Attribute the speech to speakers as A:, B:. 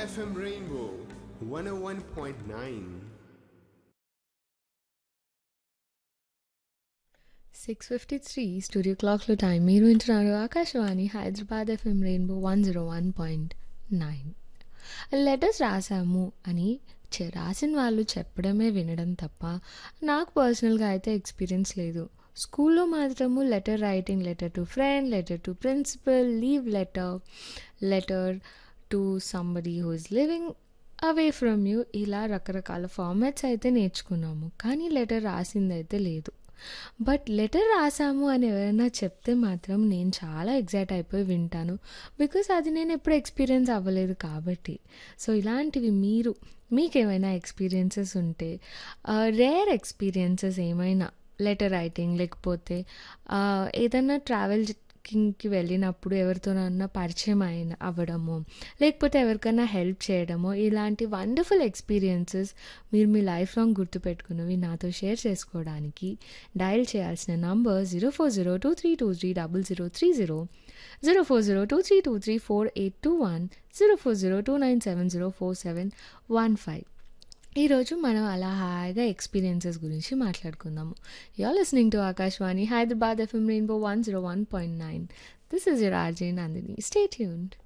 A: FM Rainbow 101.9.
B: Six fifty three studio క్లాక్లో time మీరు వింటున్నారు Akashvani Hyderabad FM Rainbow one zero one point nine letters రాసాము అని చె- రాసిన వాళ్ళు చెప్పడమే వినడం తప్ప నాకు పర్సనల్గా అయితే ఎక్స్పీరియన్స్ లేదు స్కూల్లో మాత్రము letter writing letter to friend letter to principal leave letter letter to somebody who is living away from you ఇలా రకరకాల ఫార్మాట్స్ అయితే నేర్చుకున్నాము కానీ లెటర్ రాసిందైతే లేదు బట్ లెటర్ రాసాము అని ఎవరైనా చెప్తే మాత్రం నేను చాలా ఎగ్జైట్ అయిపోయి వింటాను బికాస్ అది నేను ఎప్పుడు ఎక్స్పీరియన్స్ అవ్వలేదు కాబట్టి సో ఇలాంటివి మీరు మీకేమైనా ఎక్స్పీరియన్సెస్ ఉంటే రేర్ ఎక్స్పీరియన్సెస్ ఏమైనా లెటర్ రైటింగ్ లేకపోతే ఆ, ఏదైనా ట్రావెల్ కి వెళ్ళినప్పుడు ఎవరితోనన్నా పరిచయం అయిన అవ్వడము లేకపోతే ఎవరికైనా హెల్ప్ చేయడము ఇలాంటి వండర్ఫుల్ ఎక్స్పీరియన్సెస్ మీరు మీ లైఫ్ లాంగ్ గుర్తుపెట్టుకున్నవి నాతో షేర్ చేసుకోవడానికి డయల్ చేయాల్సిన number zero four zero two three two three double zero three zero zero four zero two three two three four eight two one zero four zero two nine seven zero four seven one five ఈరోజు మనం అలా హాయిగా experiences గురించి మాట్లాడుకుందాము you listening to Akashvani Hyderabad FM Rainbow one zero one point nine this is your RJ Nandini stay tuned